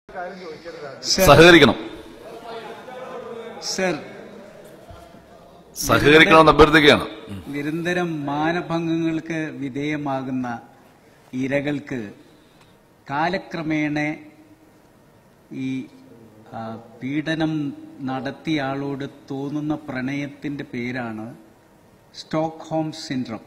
sir സഹകരിക്കണം sir സഹകരിക്കണമെന്ന് അഭ്യർത്ഥിക്കുകയാണ് നിരന്തരം മാനഭംഗങ്ങൾക്ക് വിധേയമാകുന്ന ഇരകൾക്ക് കാലക്രമേണ ഈ ആ, പീഡനം നടത്തിയ ആളോട് തോന്നുന്ന പ്രണയത്തിന്റെ പേരാണ് സ്റ്റോക്ക്ഹോം സിൻഡ്രം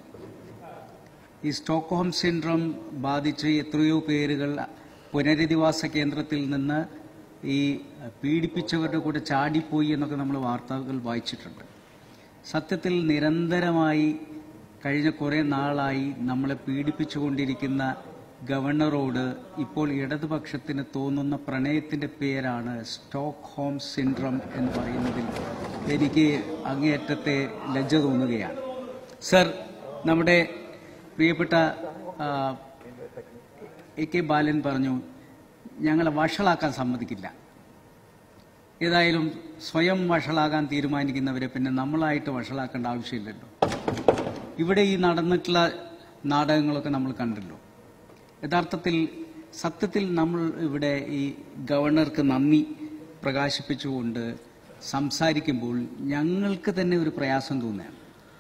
ഈ സ്റ്റോക്ക്ഹോം സിൻഡ്രം ബാധിച്ച് എത്രയോ പേരുകൾ പുനരധിവാസ കേന്ദ്രത്തിൽ നിന്ന് ഈ പീഡിപ്പിച്ചവരുടെ കൂടെ ചാടിപ്പോയി എന്നൊക്കെ നമ്മൾ വാർത്തകൾ വായിച്ചിട്ടുണ്ട് സത്യത്തിൽ നിരന്തരമായി കഴിഞ്ഞ കുറേ നാളായി നമ്മളെ പീഡിപ്പിച്ചുകൊണ്ടിരിക്കുന്ന ഗവർണറോട് ഇപ്പോൾ ഇടതുപക്ഷത്തിന് തോന്നുന്ന പ്രണയത്തിന്റെ പേരാണ് സ്റ്റോക്ക്ഹോം സിൻഡ്രം എന്ന് പറയുന്നതിൽ എനിക്ക് അങ്ങേയറ്റത്തെ ലജ്ജ തോന്നുകയാണ് സർ നമ്മുടെ പ്രിയപ്പെട്ട ആ, എ കെ ബാലൻ പറഞ്ഞു ഞങ്ങളെ വഷളാക്കാൻ സമ്മതിക്കില്ല ഏതായാലും സ്വയം വഷളാകാൻ തീരുമാനിക്കുന്നവരെ പിന്നെ നമ്മളായിട്ട് വഷളാക്കേണ്ട ആവശ്യമില്ലല്ലോ ഇവിടെ ഈ നടന്നിട്ടുള്ള നാടകങ്ങളൊക്കെ നമ്മൾ കണ്ടല്ലോ യഥാർത്ഥത്തിൽ സത്യത്തിൽ നമ്മൾ ഇവിടെ ഈ ഗവർണർക്ക് നന്ദി പ്രകാശിപ്പിച്ചുകൊണ്ട് സംസാരിക്കുമ്പോൾ ഞങ്ങൾക്ക് തന്നെ ഒരു പ്രയാസം തോന്നുകയാണ്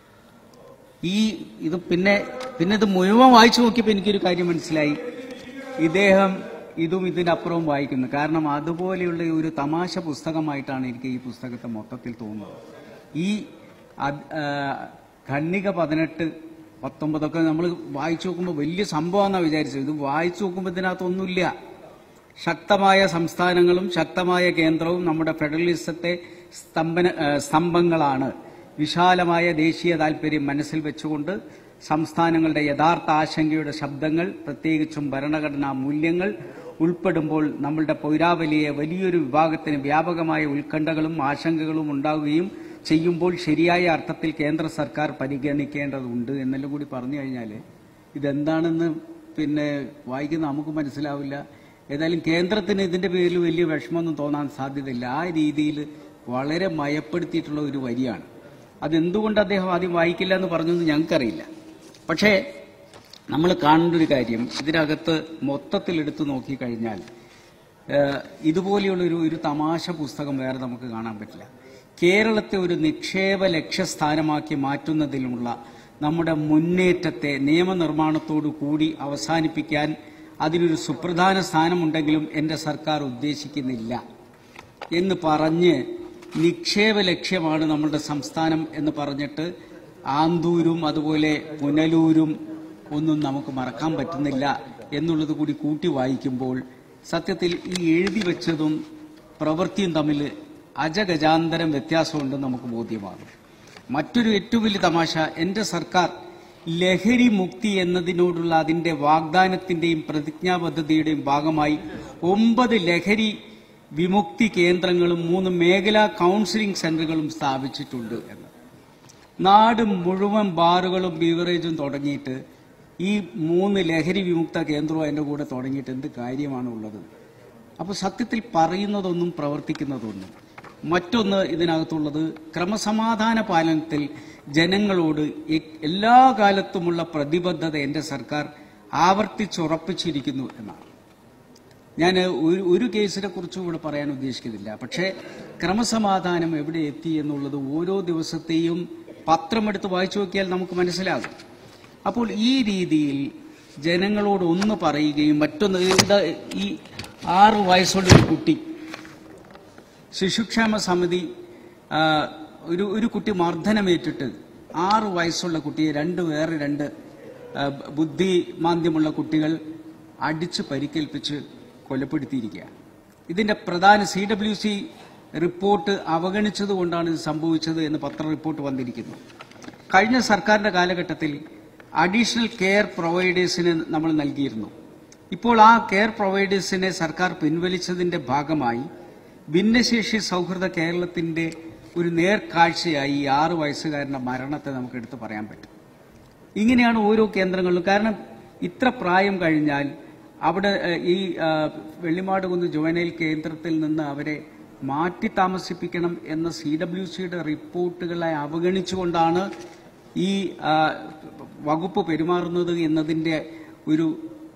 ഈ ഇത് പിന്നെ പിന്നെ ഇത് മുഴുവൻ വായിച്ചു നോക്കിയപ്പോൾ എനിക്കൊരു കാര്യം മനസ്സിലായി ഇദ്ദേഹം ഇതും ഇതിനപ്പുറവും വായിക്കുന്നു കാരണം അതുപോലെയുള്ള ഒരു തമാശ പുസ്തകമായിട്ടാണ് എനിക്ക് ഈ പുസ്തകത്തെ മൊത്തത്തിൽ തോന്നുന്നത് ഈ അത്- ആ, ഖണ്ഡിക പതിനെട്ട് പത്തൊമ്പതൊക്കെ നമ്മൾ വായിച്ചു നോക്കുമ്പോൾ വലിയ സംഭവമാണെന്നാണ് വിചാരിച്ചത് ഇത് വായിച്ചു നോക്കുമ്പോൾ ഇതിനകത്തൊന്നുമില്ല ശക്തമായ സംസ്ഥാനങ്ങളും ശക്തമായ കേന്ദ്രവും നമ്മുടെ ഫെഡറലിസത്തെ സ്തംഭന ആ, സ്തംഭങ്ങളാണ് വിശാലമായ ദേശീയ താൽപര്യം മനസ്സിൽ വെച്ചുകൊണ്ട് സംസ്ഥാനങ്ങളുടെ യഥാർത്ഥ ആശങ്കയുടെ ശബ്ദങ്ങൾ പ്രത്യേകിച്ചും ഭരണഘടനാ മൂല്യങ്ങൾ ഉൾപ്പെടുമ്പോൾ നമ്മളുടെ പൗരാവലിയെ വലിയൊരു വിഭാഗത്തിന് വ്യാപകമായ ഉത്കണ്ഠകളും ആശങ്കകളും ഉണ്ടാവുകയും ചെയ്യുമ്പോൾ ശരിയായ അർത്ഥത്തിൽ കേന്ദ്ര സർക്കാർ പരിഗണിക്കേണ്ടതുണ്ട് എന്നെല്ലാം കൂടി പറഞ്ഞു കഴിഞ്ഞാൽ ഇതെന്താണെന്ന് പിന്നെ വായിക്കുന്ന നമുക്ക് മനസ്സിലാവില്ല ഏതായാലും കേന്ദ്രത്തിന് ഇതിന്റെ പേരിൽ വലിയ വിഷമമൊന്നും തോന്നാൻ സാധ്യതയില്ല ആ രീതിയിൽ വളരെ മയപ്പെടുത്തിയിട്ടുള്ള ഒരു വരിയാണ് അതെന്തുകൊണ്ട് അദ്ദേഹം ആദ്യം വായിക്കില്ല എന്ന് പറഞ്ഞൊന്നും ഞങ്ങൾക്കറിയില്ല പക്ഷേ നമ്മൾ കാണേണ്ട ഒരു കാര്യം ഇതിനകത്ത് മൊത്തത്തിൽ എടുത്തു നോക്കിക്കഴിഞ്ഞാൽ ഏഹ്, ഇതുപോലെയുള്ള ഒരു ഒരു തമാശ പുസ്തകം വേറെ നമുക്ക് കാണാൻ പറ്റില്ല കേരളത്തെ ഒരു നിക്ഷേപ ലക്ഷ്യസ്ഥാനമാക്കി മാറ്റുന്നതിലുള്ള നമ്മുടെ മുന്നേറ്റത്തെ നിയമനിർമ്മാണത്തോടു കൂടി അവസാനിപ്പിക്കാൻ അതിനൊരു സുപ്രധാന സ്ഥാനമുണ്ടെങ്കിലും എൻ്റെ സർക്കാർ ഉദ്ദേശിക്കുന്നില്ല എന്ന് പറഞ്ഞ് നിക്ഷേപ ലക്ഷ്യമാണ് നമ്മളുടെ സംസ്ഥാനം എന്ന് പറഞ്ഞിട്ട് ആന്തൂരും അതുപോലെ പുനലൂരും ഒന്നും നമുക്ക് മറക്കാൻ പറ്റുന്നില്ല എന്നുള്ളത് കൂടി കൂട്ടി വായിക്കുമ്പോൾ സത്യത്തിൽ ഈ എഴുതി വെച്ചതും പ്രവൃത്തിയും തമ്മിൽ അജഗജാന്തരം വ്യത്യാസമുണ്ടെന്ന് നമുക്ക് ബോധ്യമാകും മറ്റൊരു ഏറ്റവും വലിയ തമാശ എന്റെ സർക്കാർ ലഹരി മുക്തി എന്നതിനോടുള്ള അതിന്റെ വാഗ്ദാനത്തിന്റെയും പ്രതിജ്ഞാബദ്ധതയുടെയും ഭാഗമായി ഒമ്പത് ലഹരി വിമുക്തി കേന്ദ്രങ്ങളും മൂന്ന് മേഖലാ കൗൺസിലിംഗ് സെന്ററുകളും സ്ഥാപിച്ചിട്ടുണ്ട് എന്ന് നാട് മുഴുവൻ ബാറുകളും ബീവറേജും തുടങ്ങിയിട്ട് ഈ മൂന്ന് ലഹരി വിമുക്ത കേന്ദ്രവും അതിന്റെ കൂടെ തുടങ്ങിയിട്ട് എന്ത് കാര്യമാണ് ഉള്ളത് അപ്പോൾ സത്യത്തിൽ പറയുന്നതൊന്നും പ്രവർത്തിക്കുന്നതൊന്നും മറ്റൊന്ന് ഇതിനകത്തുള്ളത് ക്രമസമാധാന പാലനത്തിൽ ജനങ്ങളോട് എ- എല്ലാ കാലത്തുമുള്ള പ്രതിബദ്ധത എന്റെ സർക്കാർ ആവർത്തിച്ചുറപ്പിച്ചിരിക്കുന്നു എന്നാണ് ഞാൻ ഒരു ഒരു കേസിനെ കുറിച്ചും ഇവിടെ പറയാൻ ഉദ്ദേശിക്കുന്നില്ല പക്ഷേ ക്രമസമാധാനം എവിടെ എത്തി എന്നുള്ളത് ഓരോ ദിവസത്തെയും പത്രമെടുത്ത് വായിച്ചു നോക്കിയാൽ നമുക്ക് മനസ്സിലാകും അപ്പോൾ ഈ രീതിയിൽ ജനങ്ങളോട് ഒന്ന് പറയുകയും മറ്റൊന്ന് ഇത് ഈ ആറ് വയസ്സുള്ള ഒരു കുട്ടി ശിശുക്ഷേമ സമിതി ആ, ഒരു ഒരു കുട്ടി മർദ്ദനമേറ്റിട്ട് ആറ് വയസ്സുള്ള കുട്ടിയെ രണ്ട് വേറെ രണ്ട് ആ, ബുദ്ധിമാന്ദ്യമുള്ള കുട്ടികൾ അടിച്ച് പരിക്കേൽപ്പിച്ച് കൊലപ്പെടുത്തിയിരിക്കുക ഇതിന്റെ പ്രധാന സി ഡബ്ല്യു സി റിപ്പോർട്ട് അവഗണിച്ചതുകൊണ്ടാണ് ഇത് സംഭവിച്ചത് എന്ന് പത്ര റിപ്പോർട്ട് വന്നിരിക്കുന്നു കഴിഞ്ഞ സർക്കാരിന്റെ കാലഘട്ടത്തിൽ അഡീഷണൽ കെയർ പ്രൊവൈഡേഴ്സിന് നമ്മൾ നൽകിയിരുന്നു ഇപ്പോൾ ആ കെയർ പ്രൊവൈഡേഴ്സിനെ സർക്കാർ പിൻവലിച്ചതിന്റെ ഭാഗമായി ഭിന്നശേഷി സൗഹൃദ കേരളത്തിന്റെ ഒരു നേർക്കാഴ്ചയായി ഈ ആറ് വയസ്സുകാരന്റെ മരണത്തെ നമുക്ക് എടുത്തു പറയാൻ പറ്റും ഇങ്ങനെയാണ് ഓരോ കേന്ദ്രങ്ങളിലും കാരണം ഇത്ര പ്രായം കഴിഞ്ഞാൽ അവിടെ ഏഹ്, ഈ ആ, വെള്ളിമാട് കുന്ന് ജുവനൈൽ കേന്ദ്രത്തിൽ നിന്ന് അവരെ മാറ്റി താമസിപ്പിക്കണം എന്ന സി ഡബ്ല്യു സിയുടെ റിപ്പോർട്ടുകളെ അവഗണിച്ചുകൊണ്ടാണ് ഈ ആ, വകുപ്പ് പെരുമാറുന്നത് എന്നതിന്റെ ഒരു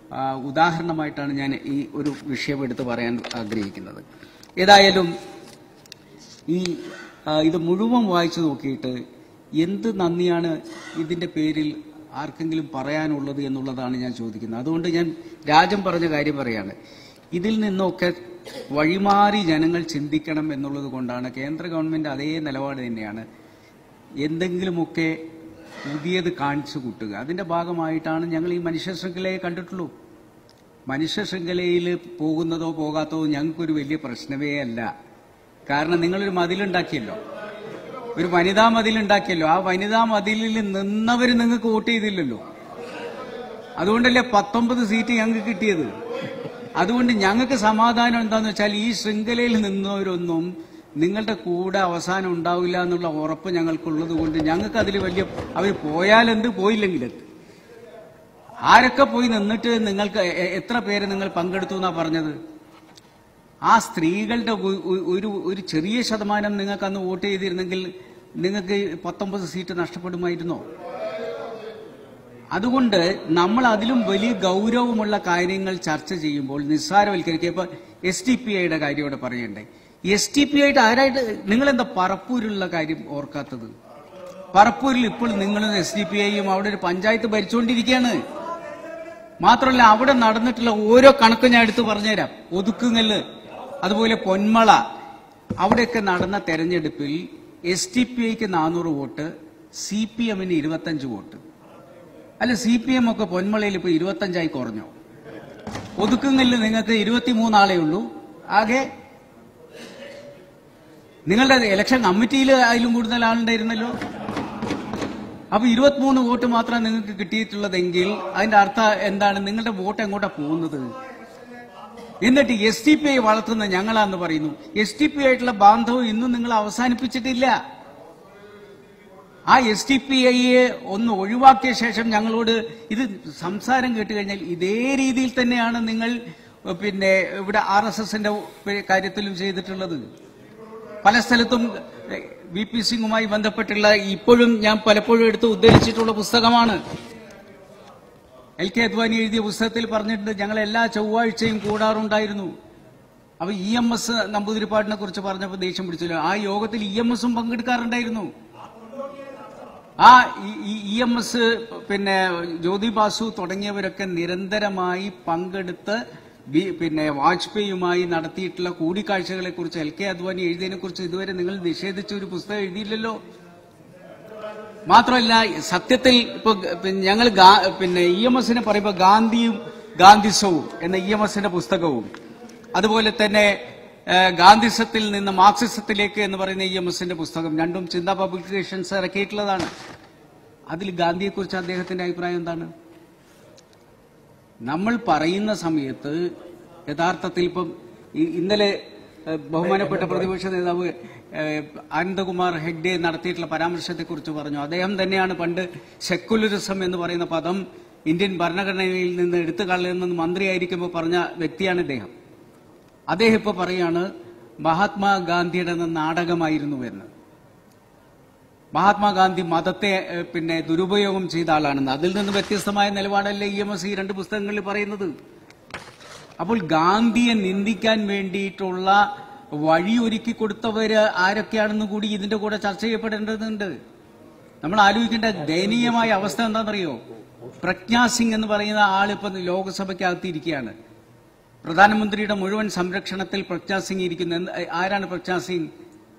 ആ, ഉദാഹരണമായിട്ടാണ് ഞാൻ ഈ ഒരു വിഷയം എടുത്ത് പറയാൻ ആഗ്രഹിക്കുന്നത് ഏതായാലും ഈ ആ, ഇത് മുഴുവൻ വായിച്ചു നോക്കിയിട്ട് എന്ത് നന്ദിയാണ് ഇതിന്റെ പേരിൽ ആർക്കെങ്കിലും പറയാനുള്ളത് എന്നുള്ളതാണ് ഞാൻ ചോദിക്കുന്നത് അതുകൊണ്ട് ഞാൻ രാജൻ പറഞ്ഞ കാര്യം പറയാണ് ഇതിൽ നിന്നൊക്കെ വഴിമാറി ജനങ്ങൾ ചിന്തിക്കണം എന്നുള്ളത് കൊണ്ടാണ് കേന്ദ്ര ഗവൺമെന്റ് അതേ നിലപാട് തന്നെയാണ് എന്തെങ്കിലുമൊക്കെ പുതിയത് കാണിച്ചു കൂട്ടുക അതിന്റെ ഭാഗമായിട്ടാണ് ഞങ്ങൾ ഈ മനുഷ്യ ശൃംഖലയെ കണ്ടിട്ടുള്ളൂ മനുഷ്യ ശൃംഖലയിൽ പോകുന്നതോ പോകാത്തതോ ഞങ്ങൾക്കൊരു വലിയ പ്രശ്നമേ അല്ല കാരണം നിങ്ങളൊരു മതിലുണ്ടാക്കിയല്ലോ ഒരു വനിതാ മതിലുണ്ടാക്കിയല്ലോ ആ വനിതാ മതിലിൽ നിന്നവർ നിങ്ങൾക്ക് വോട്ട് ചെയ്തില്ലല്ലോ അതുകൊണ്ടല്ലേ പത്തൊമ്പത് സീറ്റ് ഞങ്ങൾക്ക് കിട്ടിയത് അതുകൊണ്ട് ഞങ്ങൾക്ക് സമാധാനം എന്താന്ന് വെച്ചാൽ ഈ ശൃംഖലയിൽ നിന്നവരൊന്നും നിങ്ങളുടെ കൂടെ അവസാനം ഉണ്ടാവില്ല എന്നുള്ള ഉറപ്പ് ഞങ്ങൾക്കുള്ളത് കൊണ്ട് ഞങ്ങൾക്ക് അതിൽ വലിയ അവർ പോയാലെന്ത് പോയില്ലെങ്കിലെന്ത് ആരൊക്കെ പോയി നിന്നിട്ട് നിങ്ങൾക്ക് എ- എ- എത്ര പേര് നിങ്ങൾ പങ്കെടുത്തു എന്നാ പറഞ്ഞത് ആ സ്ത്രീകളുടെ ഒ- ഒ- ഒരു ഒരു ചെറിയ ശതമാനം നിങ്ങൾക്ക് അന്ന് വോട്ട് ചെയ്തിരുന്നെങ്കിൽ നിങ്ങൾക്ക് പത്തൊമ്പത് സീറ്റ് നഷ്ടപ്പെടുമായിരുന്നോ അതുകൊണ്ട് നമ്മൾ അതിലും വലിയ ഗൗരവമുള്ള കാര്യങ്ങൾ ചർച്ച ചെയ്യുമ്പോൾ നിസ്സാരവൽക്കരിക്കുക ഇപ്പൊ എസ് ടി പി ഐയുടെ കാര്യം ഇവിടെ പറയണ്ടേ എസ് ടി പി ആയിട്ട് ആരായിട്ട് നിങ്ങൾ എന്താ പറപ്പൂരിലുള്ള കാര്യം ഓർക്കാത്തത് പറപ്പൂരിൽ ഇപ്പോൾ നിങ്ങളും എസ് ഡി പി ഐയും അവിടെ ഒരു പഞ്ചായത്ത് ഭരിച്ചുകൊണ്ടിരിക്കുകയാണ് മാത്രമല്ല അവിടെ നടന്നിട്ടുള്ള ഓരോ കണക്കും ഞാൻ എടുത്തു പറഞ്ഞുതരാം ഒതുക്കുങ്ങല് അതുപോലെ പൊന്മള അവിടെയൊക്കെ നടന്ന തെരഞ്ഞെടുപ്പിൽ എസ് ടി പി ഐക്ക് നാനൂറ് വോട്ട് സി പി എമ്മിന് ഇരുപത്തഞ്ച് വോട്ട് അല്ല സി പി എം ഒക്കെ പൊന്മളയിൽ ഇപ്പൊ ഇരുപത്തഞ്ചായി കുറഞ്ഞു ഒതുക്കുങ്ങലിൽ നിങ്ങൾക്ക് ഇരുപത്തിമൂന്നാളേ ഉള്ളൂ ആകെ നിങ്ങളുടെ ഇലക്ഷൻ കമ്മിറ്റിയിൽ അതിലും കൂടുതൽ ആളുണ്ടായിരുന്നല്ലോ അപ്പൊ ഇരുപത്തിമൂന്ന് വോട്ട് മാത്രമാണ് നിങ്ങൾക്ക് കിട്ടിയിട്ടുള്ളതെങ്കിൽ അതിന്റെ അർത്ഥം എന്താണ് നിങ്ങളുടെ വോട്ട് എങ്ങോട്ടാ പോകുന്നത് എന്നിട്ട് എസ് ടി പി ഐ വളർത്തുന്ന ഞങ്ങളാന്ന് പറയുന്നു എസ് ടി പി ആയിട്ടുള്ള ബാന്ധവം ഇന്നും നിങ്ങൾ അവസാനിപ്പിച്ചിട്ടില്ല ആ എസ് ടി പി ഐയെ ഒന്ന് ഒഴിവാക്കിയ ശേഷം ഞങ്ങളോട് ഇത് സംസാരം കേട്ട് കഴിഞ്ഞാൽ ഇതേ രീതിയിൽ തന്നെയാണ് നിങ്ങൾ പിന്നെ ഇവിടെ ആർ എസ് എസിന്റെ കാര്യത്തിലും ചെയ്തിട്ടുള്ളത് പല സ്ഥലത്തും വി പി സിംഗുമായി ബന്ധപ്പെട്ടുള്ള ഇപ്പോഴും ഞാൻ പലപ്പോഴും എടുത്ത് ഉദ്ധരിച്ചിട്ടുള്ള പുസ്തകമാണ് എൽ കെ അദ്വാനി എഴുതിയ പുസ്തകത്തിൽ പറഞ്ഞിട്ടുണ്ട് ഞങ്ങൾ എല്ലാ ചൊവ്വാഴ്ചയും കൂടാറുണ്ടായിരുന്നു അപ്പൊ ഇ എം എസ് നമ്പൂതിരിപ്പാടിനെ കുറിച്ച് പറഞ്ഞപ്പോൾ ദേഷ്യം പിടിച്ചല്ലോ ആ യോഗത്തിൽ ഇ എം എസും പങ്കെടുക്കാറുണ്ടായിരുന്നു ആ ഇ എം എസ് പിന്നെ ജ്യോതി ബാസു തുടങ്ങിയവരൊക്കെ നിരന്തരമായി പങ്കെടുത്ത് ബി- പിന്നെ വാജ്പേയിയുമായി നടത്തിയിട്ടുള്ള കൂടിക്കാഴ്ചകളെ കുറിച്ച് എൽ കെ അദ്വാനി എഴുതിയതിനെ കുറിച്ച് ഇതുവരെ നിങ്ങൾ നിഷേധിച്ച ഒരു പുസ്തകം എഴുതിയില്ലല്ലോ മാത്രമല്ല സത്യത്തിൽ ഇപ്പൊ പിന്നെ ഞങ്ങൾ ഗാ- പിന്നെ ഇ എം എസിനെ പറയുമ്പോൾ ഗാന്ധിയും ഗാന്ധിസവും എന്ന ഇ എം എസിന്റെ പുസ്തകവും അതുപോലെ തന്നെ ഏഹ്, ഗാന്ധിസത്തിൽ നിന്ന് മാർക്സിസത്തിലേക്ക് എന്ന് പറയുന്ന ഇ എം എസിന്റെ പുസ്തകം രണ്ടും ചിന്താ പബ്ലിക്കേഷൻസ് ഇറക്കിയിട്ടുള്ളതാണ് അതിൽ ഗാന്ധിയെക്കുറിച്ച് അദ്ദേഹത്തിന്റെ അഭിപ്രായം എന്താണ് നമ്മൾ പറയുന്ന സമയത്ത് യഥാർത്ഥത്തിൽ ഇപ്പം ഇ- ഇന്നലെ ഏഹ്, ബഹുമാനപ്പെട്ട പ്രതിപക്ഷ നേതാവ് ഏഹ്, അനന്തകുമാർ ഹെഗ്ഡെ നടത്തിയിട്ടുള്ള പരാമർശത്തെക്കുറിച്ച് പറഞ്ഞു അദ്ദേഹം തന്നെയാണ് പണ്ട് സെക്കുലറിസം എന്ന് പറയുന്ന പദം ഇന്ത്യൻ ഭരണഘടനയിൽ നിന്ന് എടുത്തു കളയുമെന്ന് മന്ത്രിയായിരിക്കുമ്പോൾ പറഞ്ഞ വ്യക്തിയാണ് ഇദ്ദേഹം അദ്ദേഹം ഇപ്പൊ പറയാണ് മഹാത്മാഗാന്ധിയുടെ നാടകമായിരുന്നു എന്ന് മഹാത്മാഗാന്ധി മതത്തെ ഏഹ്, പിന്നെ ദുരുപയോഗം ചെയ്ത ആളാണെന്ന് അതിൽ നിന്ന് വ്യത്യസ്തമായ നിലപാടല്ലേ ഇ എം എസ് ഈ രണ്ട് പുസ്തകങ്ങളിൽ പറയുന്നത് അപ്പോൾ ഗാന്ധിയെ നിന്ദിക്കാൻ വേണ്ടിയിട്ടുള്ള വഴിയൊരുക്കി കൊടുത്തവര് ആരൊക്കെയാണെന്ന് കൂടി ഇതിന്റെ കൂടെ ചർച്ച ചെയ്യപ്പെടേണ്ടതുണ്ട് നമ്മൾ ആലോചിക്കേണ്ട ദയനീയമായ അവസ്ഥ എന്താണെന്നറിയോ പ്രജ്ഞാ സിംഗ് എന്ന് പറയുന്ന ആളിപ്പോ ലോക്സഭയ്ക്കകത്തിരിക്കുകയാണ് പ്രധാനമന്ത്രിയുടെ മുഴുവൻ സംരക്ഷണത്തിൽ പ്രജ്ഞാ സിംഗ് ഇരിക്കുന്നു എന്ത്- ആരാണ് പ്രജ്ഞാ സിംഗ്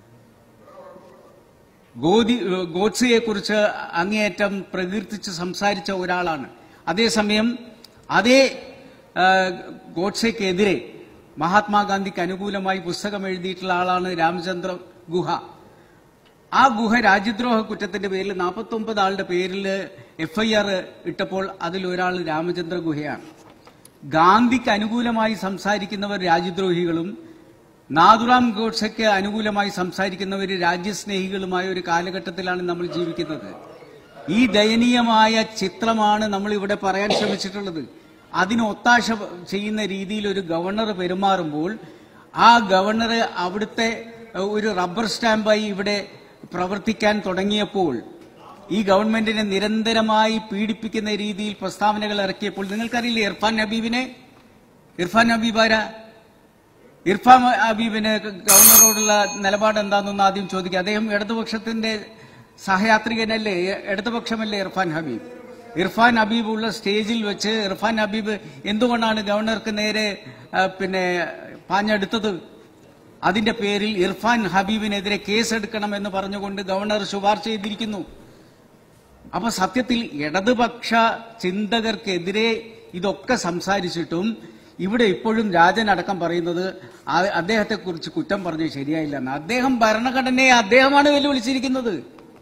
ഗോദി ഗോഡ്സെയെ കുറിച്ച് അങ്ങേയറ്റം പ്രകീർത്തിച്ച് സംസാരിച്ച ഒരാളാണ് അതേസമയം അതേ ആ, ഗോഡ്സെക്കെതിരെ മഹാത്മാഗാന്ധിക്ക് അനുകൂലമായി പുസ്തകം എഴുതിയിട്ടുള്ള ആളാണ് രാമചന്ദ്ര ഗുഹ ആ ഗുഹ രാജ്യദ്രോഹ കുറ്റത്തിന്റെ പേരിൽ നാൽപ്പത്തി ഒമ്പത് ആളുടെ പേരിൽ എഫ്ഐആർ ഇട്ടപ്പോൾ അതിൽ ഒരാൾ രാമചന്ദ്ര ഗുഹയാണ് ഗാന്ധിക്ക് അനുകൂലമായി സംസാരിക്കുന്നവർ രാജ്യദ്രോഹികളും നാഥുറാം ഗോഡ്സെക്ക് അനുകൂലമായി സംസാരിക്കുന്നവർ രാജ്യസ്നേഹികളുമായ ഒരു കാലഘട്ടത്തിലാണ് നമ്മൾ ജീവിക്കുന്നത് ഈ ദയനീയമായ ചിത്രമാണ് നമ്മൾ ഇവിടെ പറയാൻ ശ്രമിച്ചിട്ടുള്ളത് അതിന് ഒത്താശ ചെയ്യുന്ന രീതിയിൽ ഒരു ഗവർണർ പെരുമാറുമ്പോൾ ആ ഗവർണർ അവിടുത്തെ ഒരു റബ്ബർ സ്റ്റാമ്പായി ഇവിടെ പ്രവർത്തിക്കാൻ തുടങ്ങിയപ്പോൾ ഈ ഗവൺമെന്റിനെ നിരന്തരമായി പീഡിപ്പിക്കുന്ന രീതിയിൽ പ്രസ്താവനകൾ ഇറക്കിയപ്പോൾ നിങ്ങൾക്കറിയില്ലേ ഇർഫാൻ ഹബീബിനെ ഇർഫാൻ ഹബീബ് ആരാ ഇർഫാൻ ഹബീബിന് ഗവർണറോടുള്ള നിലപാട് എന്താണെന്നൊന്ന് ആദ്യം ചോദിക്കുക അദ്ദേഹം ഇടതുപക്ഷത്തിന്റെ സഹയാത്രികനല്ലേ ഇടതുപക്ഷമല്ലേ ഇർഫാൻ ഹബീബ് ഇർഫാൻ ഹബീബ് ഉള്ള സ്റ്റേജിൽ വെച്ച് ഇർഫാൻ ഹബീബ് എന്തുകൊണ്ടാണ് ഗവർണർക്ക് നേരെ ആ, പിന്നെ പാഞ്ഞെടുത്തത് അതിന്റെ പേരിൽ ഇർഫാൻ ഹബീബിനെതിരെ കേസെടുക്കണം എന്ന് പറഞ്ഞുകൊണ്ട് ഗവർണർ ശുപാർശ ചെയ്തിരിക്കുന്നു അപ്പൊ സത്യത്തിൽ ഇടതുപക്ഷ ചിന്തകർക്കെതിരെ ഇതൊക്കെ സംസാരിച്ചിട്ടും ഇവിടെ ഇപ്പോഴും രാജൻ അടക്കം പറയുന്നത് ആ- അദ്ദേഹത്തെക്കുറിച്ച് കുറ്റം പറഞ്ഞത് ശരിയായില്ല എന്ന് അദ്ദേഹം ഭരണഘടനയെ അദ്ദേഹമാണ് വെല്ലുവിളിച്ചിരിക്കുന്നത്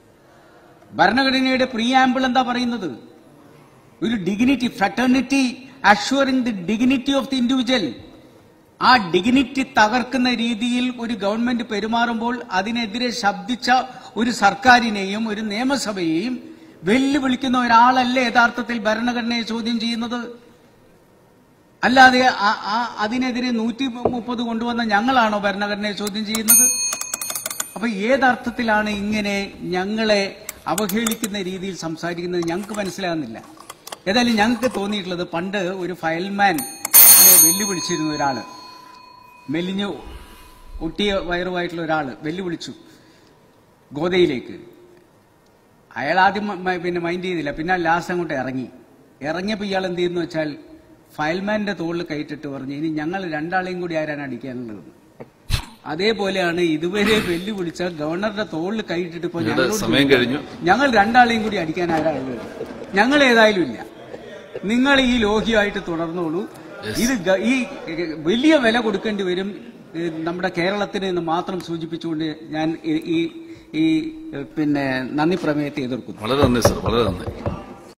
ഭരണഘടനയുടെ പ്രീആമ്പിൾ എന്താ പറയുന്നത് ഒരു dignity fraternity assuring the dignity of the individual ആ ഡിഗ്നിറ്റി തകർക്കുന്ന രീതിയിൽ ഒരു ഗവൺമെന്റ് പെരുമാറുമ്പോൾ അതിനെതിരെ ശബ്ദിച്ച ഒരു സർക്കാരിനെയും ഒരു നിയമസഭയെയും വെല്ലുവിളിക്കുന്ന ഒരാളല്ലേ യഥാർത്ഥത്തിൽ ഭരണഘടനയെ ചോദ്യം ചെയ്യുന്നത് അല്ലാതെ ആ- ആ- അതിനെതിരെ നൂറ്റി മുപ്പത് കൊണ്ടുവന്ന ഞങ്ങളാണോ ഭരണഘടനയെ ചോദ്യം ചെയ്യുന്നത് അപ്പൊ ഏതർത്ഥത്തിലാണ് ഇങ്ങനെ ഞങ്ങളെ അവഹേളിക്കുന്ന രീതിയിൽ സംസാരിക്കുന്നത് ഞങ്ങൾക്ക് മനസ്സിലാകുന്നില്ല ഏതായാലും ഞങ്ങൾക്ക് തോന്നിയിട്ടുള്ളത് പണ്ട് ഒരു ഫയൽമാൻ വെല്ലുവിളിച്ചിരുന്ന ഒരാള് മെലിഞ്ഞ് ഒട്ടിയ വയറുമായിട്ടുള്ള ഒരാള് വെല്ലുവിളിച്ചു ഗോതയിലേക്ക് അയാൾ ആദ്യം മ- മ- പിന്നെ മൈൻഡ് ചെയ്തില്ല പിന്നെ ലാസ്റ്റ് അങ്ങോട്ട് ഇറങ്ങി ഇറങ്ങിയപ്പോൾ ഇയാൾ എന്ത് ചെയ്യുന്നു വെച്ചാൽ ഫയൽമാന്റെ തോളിൽ കൈയിട്ടിട്ട് പറഞ്ഞു ഇനി ഞങ്ങൾ രണ്ടാളെയും കൂടി ആരാണ് അടിക്കാനുള്ളത് അതേപോലെയാണ് ഇതുവരെ വെല്ലുവിളിച്ച ഗവർണറുടെ തോളിൽ കൈയിട്ടിട്ട് ഇപ്പോൾ നിങ്ങളുടെ ഞങ്ങളോട് സമയം കഴിഞ്ഞു ഞങ്ങൾ രണ്ടാളെയും കൂടി അടിക്കാൻ ആരാളുള്ളത് ഞങ്ങൾ ഏതായാലും ഇല്ല നിങ്ങൾ ഈ ലോഹിയായിട്ട് തുടർന്നോളൂ ഇത് ഗ- ഈ വലിയ വില കൊടുക്കേണ്ടി വരും ഏ, നമ്മുടെ കേരളത്തിന് എന്ന് മാത്രം സൂചിപ്പിച്ചുകൊണ്ട് ഞാൻ ഈ- ഈ ഈ പിന്നെ നന്ദി പ്രമേയത്തെ എതിർക്കുന്നു വളരെ നന്ദി സർ വളരെ നന്ദി